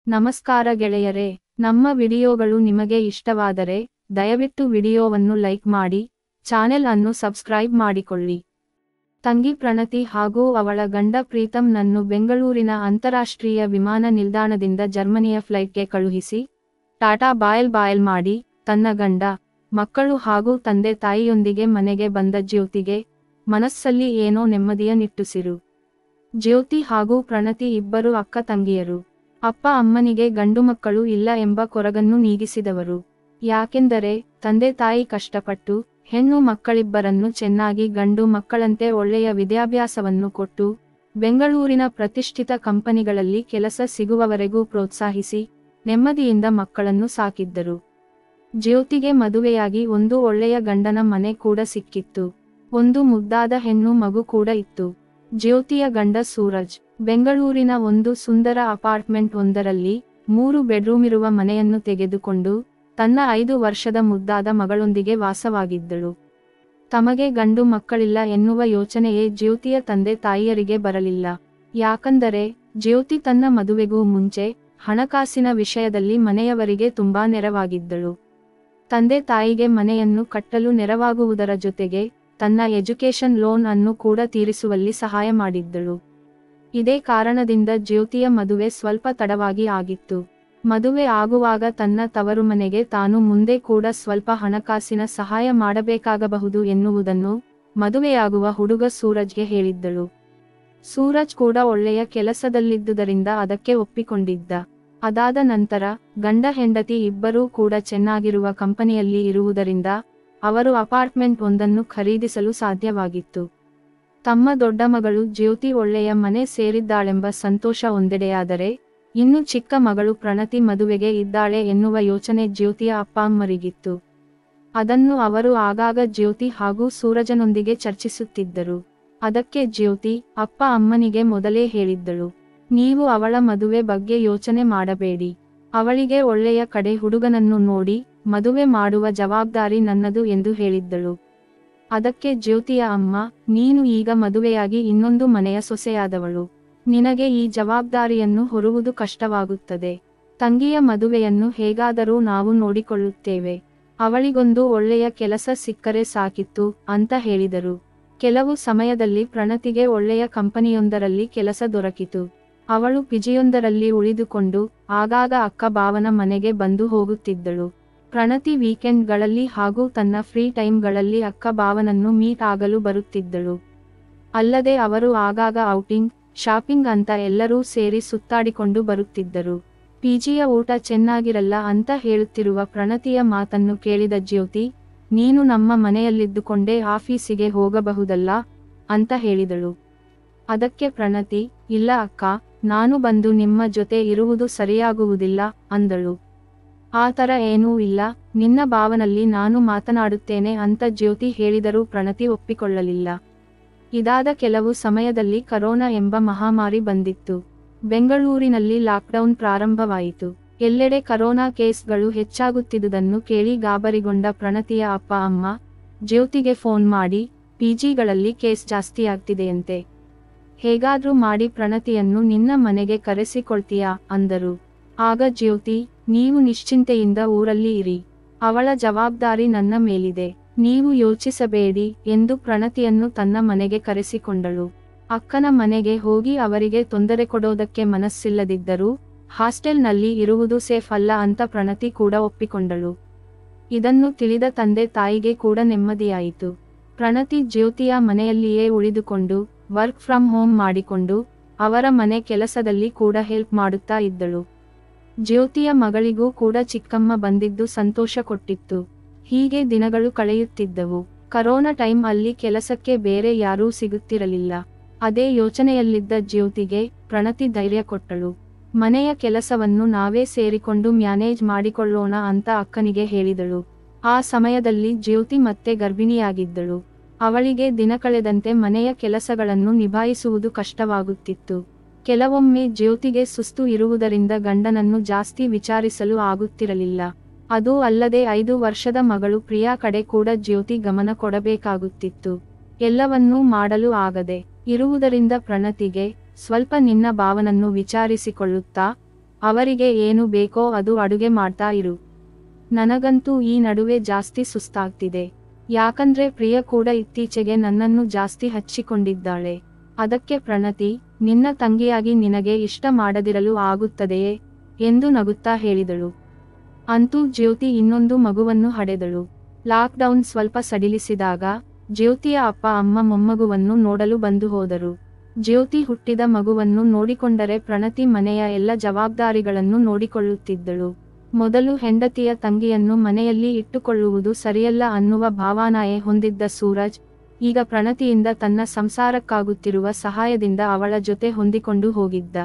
ನಮಸ್ಕಾರ ಗೆಳೆಯರೇ ನಮ್ಮ ವಿಡಿಯೋಗಳು ನಿಮಗೆ ಇಷ್ಟವಾದರೆ ದಯವಿಟ್ಟು ವಿಡಿಯೋವನ್ನು ಲೈಕ್ ಮಾಡಿ ಚಾನೆಲ್ ಅನ್ನು ಸಬ್ಸ್ಕ್ರೈಬ್ ಮಾಡಿಕೊಳ್ಳಿ ತಂಗಿ ಪ್ರಣತಿ ಹಾಗೂ ಅವಳ ಗಂಡ ಪ್ರೀತಮ್ ನನ್ನು ಬೆಂಗಳೂರಿನ ಅಂತಾರಾಷ್ಟ್ರೀಯ ವಿಮಾನ ನಿಲ್ದಾಣದಿಂದ ಜರ್ಮನಿಯ ಫ್ಲೈಟ್ಗೆ ಕಳುಹಿಸಿ ಟಾಟಾ ಬಾಯಲ್ ಬಾಯಲ್ ಮಾಡಿ ತನ್ನ ಗಂಡ ಮಕ್ಕಳು ಹಾಗೂ ತಂದೆ ತಾಯಿಯೊಂದಿಗೆ ಮನೆಗೆ ಬಂದ ಜ್ಯೋತಿಗೆ ಮನಸ್ಸಲ್ಲಿ ಏನೋ ನೆಮ್ಮದಿಯ ನಿಟ್ಟುಸಿರು ಜ್ಯೋತಿ ಹಾಗೂ ಪ್ರಣತಿ ಇಬ್ಬರು ಅಕ್ಕ ತಂಗಿಯರು ಅಪ್ಪ ಅಮ್ಮನಿಗೆ ಗಂಡು ಮಕ್ಕಳು ಇಲ್ಲ ಎಂಬ ಕೊರಗನ್ನು ನೀಗಿಸಿದವರು ಯಾಕೆಂದರೆ ತಂದೆ ತಾಯಿ ಕಷ್ಟಪಟ್ಟು ಹೆಣ್ಣು ಮಕ್ಕಳಿಬ್ಬರನ್ನು ಚೆನ್ನಾಗಿ ಗಂಡು ಮಕ್ಕಳಂತೆ ಒಳ್ಳೆಯ ವಿದ್ಯಾಭ್ಯಾಸವನ್ನು ಕೊಟ್ಟು ಬೆಂಗಳೂರಿನ ಪ್ರತಿಷ್ಠಿತ ಕಂಪನಿಗಳಲ್ಲಿ ಕೆಲಸ ಸಿಗುವವರೆಗೂ ಪ್ರೋತ್ಸಾಹಿಸಿ ನೆಮ್ಮದಿಯಿಂದ ಮಕ್ಕಳನ್ನು ಸಾಕಿದ್ದರು ಜ್ಯೋತಿಗೆ ಮದುವೆಯಾಗಿ ಒಂದು ಒಳ್ಳೆಯ ಗಂಡನ ಮನೆ ಕೂಡ ಸಿಕ್ಕಿತ್ತು ಒಂದು ಮುದ್ದಾದ ಹೆಣ್ಣು ಮಗು ಕೂಡ ಇತ್ತು ಜ್ಯೋತಿಯ ಗಂಡ ಸೂರಜ್ ಬೆಂಗಳೂರಿನ ಒಂದು ಸುಂದರ ಅಪಾರ್ಟ್ಮೆಂಟ್ ಒಂದರಲ್ಲಿ ಮೂರು ಬೆಡ್ರೂಮಿರುವ ಮನೆಯನ್ನು ತೆಗೆದುಕೊಂಡು ತನ್ನ ಐದು ವರ್ಷದ ಮುದ್ದಾದ ಮಗಳೊಂದಿಗೆ ವಾಸವಾಗಿದ್ದಳು ತಮಗೆ ಗಂಡು ಮಕ್ಕಳಿಲ್ಲ ಎನ್ನುವ ಯೋಚನೆಯೇ ಜ್ಯೋತಿಯ ತಂದೆ ತಾಯಿಯರಿಗೆ ಬರಲಿಲ್ಲ ಯಾಕಂದರೆ ಜ್ಯೋತಿ ತನ್ನ ಮದುವೆಗೂ ಮುಂಚೆ ಹಣಕಾಸಿನ ವಿಷಯದಲ್ಲಿ ಮನೆಯವರಿಗೆ ತುಂಬಾ ನೆರವಾಗಿದ್ದಳು ತಂದೆ ತಾಯಿಗೆ ಮನೆಯನ್ನು ಕಟ್ಟಲು ನೆರವಾಗುವುದರ ಜೊತೆಗೆ ತನ್ನ ಎಜುಕೇಶನ್ ಲೋನ್ ಅನ್ನು ಕೂಡ ತೀರಿಸುವಲ್ಲಿ ಸಹಾಯ ಮಾಡಿದ್ದಳು ಇದೇ ಕಾರಣದಿಂದ ಜ್ಯೋತಿಯ ಮದುವೆ ಸ್ವಲ್ಪ ತಡವಾಗಿ ಆಗಿತ್ತು ಮದುವೆ ಆಗುವಾಗ ತನ್ನ ತವರು ಮನೆಗೆ ತಾನು ಮುಂದೆ ಕೂಡ ಸ್ವಲ್ಪ ಹಣಕಾಸಿನ ಸಹಾಯ ಮಾಡಬೇಕಾಗಬಹುದು ಎನ್ನುವುದನ್ನು ಮದುವೆಯಾಗುವ ಹುಡುಗ ಸೂರಜ್ಗೆ ಹೇಳಿದ್ದಳು ಸೂರಜ್ ಕೂಡ ಒಳ್ಳೆಯ ಕೆಲಸದಲ್ಲಿದ್ದುದರಿಂದ ಅದಕ್ಕೆ ಒಪ್ಪಿಕೊಂಡಿದ್ದ ಅದಾದ ನಂತರ ಗಂಡ ಹೆಂಡತಿ ಇಬ್ಬರೂ ಕೂಡ ಚೆನ್ನಾಗಿರುವ ಕಂಪನಿಯಲ್ಲಿ ಇರುವುದರಿಂದ ಅವರು ಅಪಾರ್ಟ್ಮೆಂಟ್ ಒಂದನ್ನು ಖರೀದಿಸಲು ಸಾಧ್ಯವಾಗಿತ್ತು ತಮ್ಮ ದೊಡ್ಡ ಮಗಳು ಜ್ಯೋತಿ ಒಳ್ಳೆಯ ಮನೆ ಸೇರಿದ್ದಾಳೆಂಬ ಸಂತೋಷ ಒಂದೆಡೆಯಾದರೆ ಇನ್ನು ಚಿಕ್ಕ ಮಗಳು ಪ್ರಣತಿ ಮದುವೆಗೆ ಇದ್ದಾಳೆ ಎನ್ನುವ ಯೋಚನೆ ಜ್ಯೋತಿಯ ಅಪ್ಪ ಅಮ್ಮರಿಗಿತ್ತು ಅದನ್ನು ಅವರು ಆಗಾಗ ಜ್ಯೋತಿ ಹಾಗೂ ಸೂರಜನೊಂದಿಗೆ ಚರ್ಚಿಸುತ್ತಿದ್ದರು ಅದಕ್ಕೆ ಜ್ಯೋತಿ ಅಪ್ಪ ಅಮ್ಮನಿಗೆ ಮೊದಲೇ ಹೇಳಿದ್ದಳು ನೀವು ಅವಳ ಮದುವೆ ಬಗ್ಗೆ ಯೋಚನೆ ಮಾಡಬೇಡಿ ಅವಳಿಗೆ ಒಳ್ಳೆಯ ಕಡೆ ಹುಡುಗನನ್ನು ನೋಡಿ ಮದುವೆ ಮಾಡುವ ಜವಾಬ್ದಾರಿ ನನ್ನದು ಎಂದು ಹೇಳಿದ್ದಳು ಅದಕ್ಕೆ ಜ್ಯೋತಿಯ ಅಮ್ಮ ನೀನು ಈಗ ಮದುವೆಯಾಗಿ ಇನ್ನೊಂದು ಮನೆಯ ಸೊಸೆಯಾದವಳು ನಿನಗೆ ಈ ಜವಾಬ್ದಾರಿಯನ್ನು ಹೊರುವುದು ಕಷ್ಟವಾಗುತ್ತದೆ ತಂಗಿಯ ಮದುವೆಯನ್ನು ಹೇಗಾದರೂ ನಾವು ನೋಡಿಕೊಳ್ಳುತ್ತೇವೆ ಅವಳಿಗೊಂದು ಒಳ್ಳೆಯ ಕೆಲಸ ಸಿಕ್ಕರೆ ಸಾಕಿತ್ತು ಅಂತ ಹೇಳಿದರು ಕೆಲವು ಸಮಯದಲ್ಲಿ ಪ್ರಣತಿಗೆ ಒಳ್ಳೆಯ ಕಂಪನಿಯೊಂದರಲ್ಲಿ ಕೆಲಸ ದೊರಕಿತು ಅವಳು ಪಿಜಿಯೊಂದರಲ್ಲಿ ಉಳಿದುಕೊಂಡು ಆಗಾಗ ಅಕ್ಕ ಬಾವನ ಮನೆಗೆ ಬಂದು ಹೋಗುತ್ತಿದ್ದಳು ಪ್ರಣತಿ ವೀಕೆಂಡ್ಗಳಲ್ಲಿ ಹಾಗೂ ತನ್ನ ಫ್ರೀ ಟೈಮ್ಗಳಲ್ಲಿ ಅಕ್ಕ ಬಾವನನ್ನು ಮೀಟ್ ಆಗಲು ಬರುತ್ತಿದ್ದಳು ಅಲ್ಲದೆ ಅವರು ಆಗಾಗ ಔಟಿಂಗ್ ಶಾಪಿಂಗ್ ಅಂತ ಎಲ್ಲರೂ ಸೇರಿ ಸುತ್ತಾಡಿಕೊಂಡು ಬರುತ್ತಿದ್ದರು ಪಿಜಿಯ ಊಟ ಚೆನ್ನಾಗಿರಲ್ಲ ಅಂತ ಹೇಳುತ್ತಿರುವ ಪ್ರಣತಿಯ ಮಾತನ್ನು ಕೇಳಿದ ಜ್ಯೋತಿ ನೀನು ನಮ್ಮ ಮನೆಯಲ್ಲಿದ್ದುಕೊಂಡೇ ಆಫೀಸಿಗೆ ಹೋಗಬಹುದಲ್ಲ ಅಂತ ಹೇಳಿದಳು ಅದಕ್ಕೆ ಪ್ರಣತಿ ಇಲ್ಲ ಅಕ್ಕ ನಾನು ಬಂದು ನಿಮ್ಮ ಜೊತೆ ಇರುವುದು ಸರಿಯಾಗುವುದಿಲ್ಲ ಅಂದಳು ಆ ಥರ ಏನೂ ಇಲ್ಲ ನಿನ್ನ ಭಾವನಲ್ಲಿ ನಾನು ಮಾತನಾಡುತ್ತೇನೆ ಅಂತ ಜ್ಯೋತಿ ಹೇಳಿದರೂ ಪ್ರಣತಿ ಒಪ್ಪಿಕೊಳ್ಳಲಿಲ್ಲ ಇದಾದ ಕೆಲವು ಸಮಯದಲ್ಲಿ ಕರೋನಾ ಎಂಬ ಮಹಾಮಾರಿ ಬಂದಿತ್ತು ಬೆಂಗಳೂರಿನಲ್ಲಿ ಲಾಕ್ಡೌನ್ ಪ್ರಾರಂಭವಾಯಿತು ಎಲ್ಲೆಡೆ ಕರೋನಾ ಕೇಸ್ಗಳು ಹೆಚ್ಚಾಗುತ್ತಿದ್ದುದನ್ನು ಕೇಳಿ ಗಾಬರಿಗೊಂಡ ಪ್ರಣತಿಯ ಅಪ್ಪ ಅಮ್ಮ ಜ್ಯೋತಿಗೆ ಫೋನ್ ಮಾಡಿ ಪಿಜಿಗಳಲ್ಲಿ ಕೇಸ್ ಜಾಸ್ತಿಯಾಗ್ತಿದೆಯಂತೆ ಹೇಗಾದ್ರೂ ಮಾಡಿ ಪ್ರಣತಿಯನ್ನು ನಿನ್ನ ಮನೆಗೆ ಕರೆಸಿಕೊಳ್ತೀಯಾ ಅಂದರು ಆಗ ಜ್ಯೋತಿ ನೀವು ನಿಶ್ಚಿಂತೆಯಿಂದ ಊರಲ್ಲಿ ಇರಿ ಅವಳ ಜವಾಬ್ದಾರಿ ನನ್ನ ಮೇಲಿದೆ ನೀವು ಯೋಚಿಸಬೇಡಿ ಎಂದು ಪ್ರಣತಿಯನ್ನು ತನ್ನ ಮನೆಗೆ ಕರೆಸಿಕೊಂಡಳು ಅಕ್ಕನ ಮನೆಗೆ ಹೋಗಿ ಅವರಿಗೆ ತೊಂದರೆ ಕೊಡೋದಕ್ಕೆ ಮನಸ್ಸಿಲ್ಲದಿದ್ದರೂ ಹಾಸ್ಟೆಲ್ನಲ್ಲಿ ಇರುವುದು ಸೇಫ್ ಅಲ್ಲ ಅಂತ ಪ್ರಣತಿ ಕೂಡ ಒಪ್ಪಿಕೊಂಡಳು ಇದನ್ನು ತಿಳಿದ ತಂದೆ ತಾಯಿಗೆ ಕೂಡ ನೆಮ್ಮದಿಯಾಯಿತು ಪ್ರಣತಿ ಜ್ಯೋತಿಯ ಮನೆಯಲ್ಲಿಯೇ ಉಳಿದುಕೊಂಡು ವರ್ಕ್ ಫ್ರಮ್ ಹೋಮ್ ಮಾಡಿಕೊಂಡು ಅವರ ಮನೆ ಕೆಲಸದಲ್ಲಿ ಕೂಡ ಹೆಲ್ಪ್ ಮಾಡುತ್ತಾ ಇದ್ದಳು ಜ್ಯೋತಿಯ ಮಗಳಿಗೂ ಕೂಡ ಚಿಕ್ಕಮ್ಮ ಬಂದಿದ್ದು ಸಂತೋಷ ಕೊಟ್ಟಿತ್ತು ಹೀಗೆ ದಿನಗಳು ಕಳೆಯುತ್ತಿದ್ದವು ಕರೋನಾ ಟೈಮ್ ಅಲ್ಲಿ ಕೆಲಸಕ್ಕೆ ಬೇರೆ ಯಾರೂ ಸಿಗುತ್ತಿರಲಿಲ್ಲ ಅದೇ ಯೋಚನೆಯಲ್ಲಿದ್ದ ಜ್ಯೋತಿಗೆ ಪ್ರಣತಿ ಧೈರ್ಯ ಕೊಟ್ಟಳು ಮನೆಯ ಕೆಲಸವನ್ನು ನಾವೇ ಸೇರಿಕೊಂಡು ಮ್ಯಾನೇಜ್ ಮಾಡಿಕೊಳ್ಳೋಣ ಅಂತ ಅಕ್ಕನಿಗೆ ಹೇಳಿದಳು ಆ ಸಮಯದಲ್ಲಿ ಜ್ಯೋತಿ ಮತ್ತೆ ಗರ್ಭಿಣಿಯಾಗಿದ್ದಳು ಅವಳಿಗೆ ದಿನ ಕಳೆದಂತೆ ಮನೆಯ ಕೆಲಸಗಳನ್ನು ನಿಭಾಯಿಸುವುದು ಕಷ್ಟವಾಗುತ್ತಿತ್ತು ಕೆಲವೊಮ್ಮೆ ಜ್ಯೋತಿಗೆ ಸುಸ್ತು ಇರುವುದರಿಂದ ಗಂಡನನ್ನು ಜಾಸ್ತಿ ವಿಚಾರಿಸಲು ಆಗುತ್ತಿರಲಿಲ್ಲ ಅದೂ ಅಲ್ಲದೆ ಐದು ವರ್ಷದ ಮಗಳು ಪ್ರಿಯಾ ಕಡೆ ಕೂಡ ಜ್ಯೋತಿ ಗಮನ ಕೊಡಬೇಕಾಗುತ್ತಿತ್ತು ಎಲ್ಲವನ್ನೂ ಮಾಡಲು ಆಗದೆ ಇರುವುದರಿಂದ ಪ್ರಣತಿಗೆ ಸ್ವಲ್ಪ ನಿನ್ನ ಭಾವನನ್ನು ವಿಚಾರಿಸಿಕೊಳ್ಳುತ್ತಾ ಅವರಿಗೆ ಏನು ಬೇಕೋ ಅದು ಅಡುಗೆ ಮಾಡ್ತಾ ಇರು ನನಗಂತೂ ಈ ನಡುವೆ ಜಾಸ್ತಿ ಸುಸ್ತಾಗ್ತಿದೆ ಯಾಕಂದ್ರೆ ಪ್ರಿಯ ಕೂಡ ಇತ್ತೀಚೆಗೆ ನನ್ನನ್ನು ಜಾಸ್ತಿ ಹಚ್ಚಿಕೊಂಡಿದ್ದಾಳೆ ಅದಕ್ಕೆ ಪ್ರಣತಿ ನಿನ್ನ ತಂಗಿಯಾಗಿ ನಿನಗೆ ಇಷ್ಟ ಮಾಡದಿರಲು ಆಗುತ್ತದೆಯೇ ಎಂದು ನಗುತ್ತಾ ಹೇಳಿದಳು ಅಂತೂ ಜ್ಯೋತಿ ಇನ್ನೊಂದು ಮಗುವನ್ನು ಹಡೆದಳು ಲಾಕ್ಡೌನ್ ಸ್ವಲ್ಪ ಸಡಿಲಿಸಿದಾಗ ಜ್ಯೋತಿಯ ಅಪ್ಪ ಅಮ್ಮ ಮೊಮ್ಮಗುವನ್ನು ನೋಡಲು ಬಂದು ಹೋದರು ಜ್ಯೋತಿ ಹುಟ್ಟಿದ ಮಗುವನ್ನು ನೋಡಿಕೊಂಡರೆ ಪ್ರಣತಿ ಮನೆಯ ಎಲ್ಲ ಜವಾಬ್ದಾರಿಗಳನ್ನು ನೋಡಿಕೊಳ್ಳುತ್ತಿದ್ದಳು ಮೊದಲು ಹೆಂಡತಿಯ ತಂಗಿಯನ್ನು ಮನೆಯಲ್ಲಿ ಇಟ್ಟುಕೊಳ್ಳುವುದು ಸರಿಯಲ್ಲ ಅನ್ನುವ ಭಾವನಾಯೆ ಹೊಂದಿದ್ದ ಸೂರಜ್ ಈಗ ಪ್ರಣತಿಯಿಂದ ತನ್ನ ಸಂಸಾರಕ್ಕಾಗುತ್ತಿರುವ ಸಹಾಯದಿಂದ ಅವಳ ಜೊತೆ ಹೊಂದಿಕೊಂಡು ಹೋಗಿದ್ದ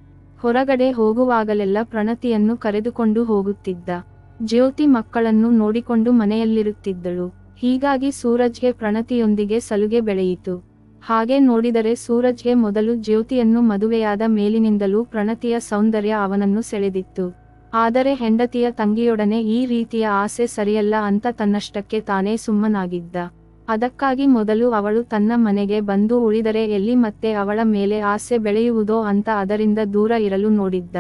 ಹೊರಗಡೆ ಹೋಗುವಾಗಲೆಲ್ಲ ಪ್ರಣತಿಯನ್ನು ಕರೆದುಕೊಂಡು ಹೋಗುತ್ತಿದ್ದ ಜ್ಯೋತಿ ಮಕ್ಕಳನ್ನು ನೋಡಿಕೊಂಡು ಮನೆಯಲ್ಲಿರುತ್ತಿದ್ದಳು ಹೀಗಾಗಿ ಸೂರಜ್ಗೆ ಪ್ರಣತಿಯೊಂದಿಗೆ ಸಲುಗೆ ಬೆಳೆಯಿತು ಹಾಗೆ ನೋಡಿದರೆ ಸೂರಜ್ಗೆ ಮೊದಲು ಜ್ಯೋತಿಯನ್ನು ಮದುವೆಯಾದ ಮೇಲಿನಿಂದಲೂ ಪ್ರಣತಿಯ ಸೌಂದರ್ಯ ಅವನನ್ನು ಸೆಳೆದಿತ್ತು ಆದರೆ ಹೆಂಡತಿಯ ತಂಗಿಯೊಡನೆ ಈ ರೀತಿಯ ಆಸೆ ಸರಿಯಲ್ಲ ಅಂತ ತನ್ನಷ್ಟಕ್ಕೆ ತಾನೇ ಸುಮ್ಮನಾಗಿದ್ದ ಅದಕ್ಕಾಗಿ ಮೊದಲು ಅವಳು ತನ್ನ ಮನೆಗೆ ಬಂದು ಉಳಿದರೆ ಎಲ್ಲಿ ಮತ್ತೆ ಅವಳ ಮೇಲೆ ಆಸೆ ಬೆಳೆಯುವುದೋ ಅಂತ ಅದರಿಂದ ದೂರ ಇರಲು ನೋಡಿದ್ದ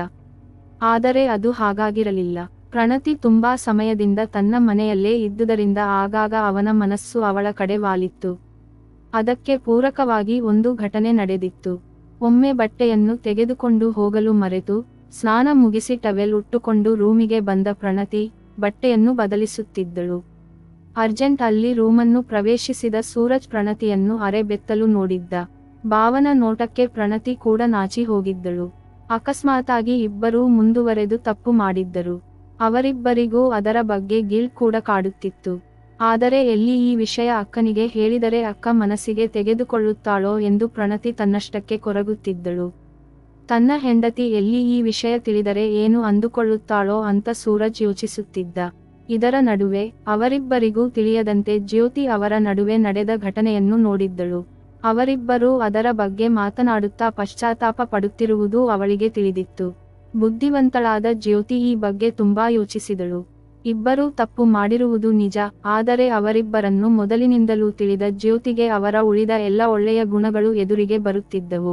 ಆದರೆ ಅದು ಹಾಗಾಗಿರಲಿಲ್ಲ ಪ್ರಣತಿ ತುಂಬಾ ಸಮಯದಿಂದ ತನ್ನ ಮನೆಯಲ್ಲೇ ಇದ್ದುದರಿಂದ ಆಗಾಗ ಅವನ ಮನಸ್ಸು ಅವಳ ಕಡೆ ವಾಲಿತ್ತು ಅದಕ್ಕೆ ಪೂರಕವಾಗಿ ಒಂದು ಘಟನೆ ನಡೆದಿತ್ತು ಒಮ್ಮೆ ಬಟ್ಟೆಯನ್ನು ತೆಗೆದುಕೊಂಡು ಹೋಗಲು ಮರೆತು ಸ್ನಾನ ಮುಗಿಸಿ ಟವೆಲ್ ಉಟ್ಟುಕೊಂಡು ರೂಮಿಗೆ ಬಂದ ಪ್ರಣತಿ ಬಟ್ಟೆಯನ್ನು ಬದಲಿಸುತ್ತಿದ್ದಳು ಅರ್ಜೆಂಟ್ ಅಲ್ಲಿ ರೂಮನ್ನು ಪ್ರವೇಶಿಸಿದ ಸೂರಜ್ ಪ್ರಣತಿಯನ್ನು ಅರೆ ಬೆತ್ತಲು ನೋಡಿದ್ದ ಭಾವನ ನೋಟಕ್ಕೆ ಪ್ರಣತಿ ಕೂಡ ನಾಚಿ ಹೋಗಿದ್ದಳು ಅಕಸ್ಮಾತಾಗಿ ಇಬ್ಬರೂ ಮುಂದುವರೆದು ತಪ್ಪು ಮಾಡಿದ್ದರು ಅವರಿಬ್ಬರಿಗೂ ಅದರ ಬಗ್ಗೆ ಗಿಲ್ಟ್ ಕೂಡ ಕಾಡುತ್ತಿತ್ತು ಆದರೆ ಎಲ್ಲಿ ಈ ವಿಷಯ ಅಕ್ಕನಿಗೆ ಹೇಳಿದರೆ ಅಕ್ಕ ಮನಸ್ಸಿಗೆ ತೆಗೆದುಕೊಳ್ಳುತ್ತಾಳೋ ಎಂದು ಪ್ರಣತಿ ತನ್ನಷ್ಟಕ್ಕೆ ಕೊರಗುತ್ತಿದ್ದಳು ತನ್ನ ಹೆಂಡತಿ ಎಲ್ಲಿ ಈ ವಿಷಯ ತಿಳಿದರೆ ಏನು ಅಂದುಕೊಳ್ಳುತ್ತಾಳೋ ಅಂತ ಸೂರಜ್ ಯೋಚಿಸುತ್ತಿದ್ದ ಇದರ ನಡುವೆ ಅವರಿಬ್ಬರಿಗೂ ತಿಳಿಯದಂತೆ ಜ್ಯೋತಿ ಅವರ ನಡುವೆ ನಡೆದ ಘಟನೆಯನ್ನು ನೋಡಿದ್ದಳು ಅವರಿಬ್ಬರೂ ಅದರ ಬಗ್ಗೆ ಮಾತನಾಡುತ್ತಾ ಪಶ್ಚಾತ್ತಾಪ ಪಡುತ್ತಿರುವುದೂ ಅವಳಿಗೆ ತಿಳಿದಿತ್ತು ಬುದ್ಧಿವಂತಳಾದ ಜ್ಯೋತಿ ಈ ಬಗ್ಗೆ ತುಂಬಾ ಯೋಚಿಸಿದಳು ಇಬ್ಬರೂ ತಪ್ಪು ಮಾಡಿರುವುದು ನಿಜ ಆದರೆ ಅವರಿಬ್ಬರನ್ನು ಮೊದಲಿನಿಂದಲೂ ತಿಳಿದ ಜ್ಯೋತಿಗೆ ಅವರ ಉಳಿದ ಎಲ್ಲ ಒಳ್ಳೆಯ ಗುಣಗಳು ಎದುರಿಗೆ ಬರುತ್ತಿದ್ದವು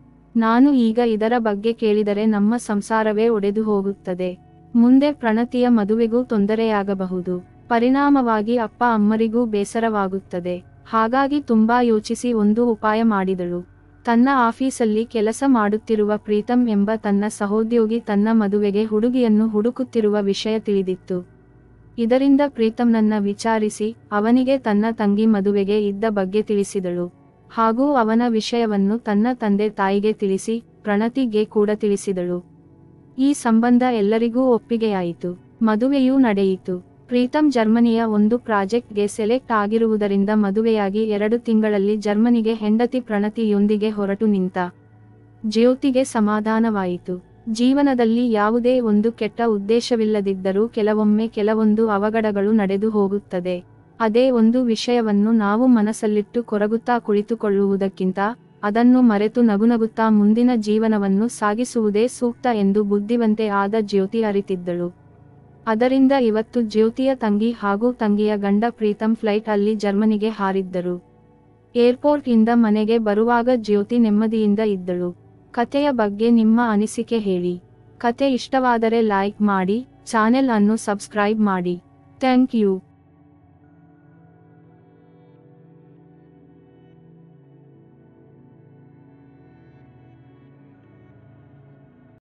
ನಾನು ಈಗ ಇದರ ಬಗ್ಗೆ ಕೇಳಿದರೆ ನಮ್ಮ ಸಂಸಾರವೇ ಒಡೆದು ಹೋಗುತ್ತದೆ ಮುಂದೆ ಪ್ರಣತಿಯ ಮದುವೆಗೂ ತೊಂದರೆಯಾಗಬಹುದು ಪರಿಣಾಮವಾಗಿ ಅಪ್ಪ ಅಮ್ಮರಿಗೂ ಬೇಸರವಾಗುತ್ತದೆ ಹಾಗಾಗಿ ತುಂಬಾ ಯೋಚಿಸಿ ಒಂದು ಉಪಾಯ ಮಾಡಿದಳು ತನ್ನ ಆಫೀಸಲ್ಲಿ ಕೆಲಸ ಮಾಡುತ್ತಿರುವ ಪ್ರೀತಮ್ ಎಂಬ ತನ್ನ ಸಹೋದ್ಯೋಗಿ ತನ್ನ ಮದುವೆಗೆ ಹುಡುಗಿಯನ್ನು ಹುಡುಕುತ್ತಿರುವ ವಿಷಯ ತಿಳಿದಿತ್ತು ಇದರಿಂದ ಪ್ರೀತಮ್ನನ್ನ ವಿಚಾರಿಸಿ ಅವನಿಗೆ ತನ್ನ ತಂಗಿ ಮದುವೆಗೆ ಇದ್ದ ಬಗ್ಗೆ ತಿಳಿಸಿದಳು ಹಾಗೂ ಅವನ ವಿಷಯವನ್ನು ತನ್ನ ತಂದೆ ತಾಯಿಗೆ ತಿಳಿಸಿ ಪ್ರಣತಿಗೆ ಕೂಡ ತಿಳಿಸಿದಳು ಈ ಸಂಬಂಧ ಎಲ್ಲರಿಗೂ ಒಪ್ಪಿಗೆಯಾಯಿತು ಮದುವೆಯೂ ನಡೆಯಿತು ಪ್ರೀತಮ್ ಜರ್ಮನಿಯ ಒಂದು ಪ್ರಾಜೆಕ್ಟ್ಗೆ ಸೆಲೆಕ್ಟ್ ಆಗಿರುವುದರಿಂದ ಮದುವೆಯಾಗಿ ಎರಡು ತಿಂಗಳಲ್ಲಿ ಜರ್ಮನಿಗೆ ಹೆಂಡತಿ ಪ್ರಣತಿಯೊಂದಿಗೆ ಹೊರಟು ನಿಂತ ಜ್ಯೋತಿಗೆ ಸಮಾಧಾನವಾಯಿತು ಜೀವನದಲ್ಲಿ ಯಾವುದೇ ಒಂದು ಕೆಟ್ಟ ಉದ್ದೇಶವಿಲ್ಲದಿದ್ದರೂ ಕೆಲವೊಮ್ಮೆ ಕೆಲವೊಂದು ಅವಘಡಗಳು ನಡೆದು ಹೋಗುತ್ತದೆ ಅದೇ ಒಂದು ವಿಷಯವನ್ನು ನಾವು ಮನಸ್ಸಲ್ಲಿಟ್ಟು ಕೊರಗುತ್ತಾ ಕುಳಿತುಕೊಳ್ಳುವುದಕ್ಕಿಂತ ಅದನ್ನು ಮರೆತು ನಗುನಗುತ್ತಾ ಮುಂದಿನ ಜೀವನವನ್ನು ಸಾಗಿಸುವುದೇ ಸೂಕ್ತ ಎಂದು ಬುದ್ಧಿವಂತೆ ಆದ ಜ್ಯೋತಿ ಅರಿತಿದ್ದಳು ಅದರಿಂದ ಇವತ್ತು ಜ್ಯೋತಿಯ ತಂಗಿ ಹಾಗೂ ತಂಗಿಯ ಗಂಡ ಪ್ರೀತಮ್ ಫ್ಲೈಟ್ ಅಲ್ಲಿ ಜರ್ಮನಿಗೆ ಹಾರಿದ್ದರು ಏರ್ಪೋರ್ಟ್ ಇಂದ ಮನೆಗೆ ಬರುವಾಗ ಜ್ಯೋತಿ ನೆಮ್ಮದಿಯಿಂದ ಇದ್ದಳು ಕತೆಯ ಬಗ್ಗೆ ನಿಮ್ಮ ಅನಿಸಿಕೆ ಹೇಳಿ ಕತೆ ಇಷ್ಟವಾದರೆ ಲೈಕ್ ಮಾಡಿ ಚಾನೆಲ್ ಅನ್ನು ಸಬ್ಸ್ಕ್ರೈಬ್ ಮಾಡಿ ಥ್ಯಾಂಕ್ ಯು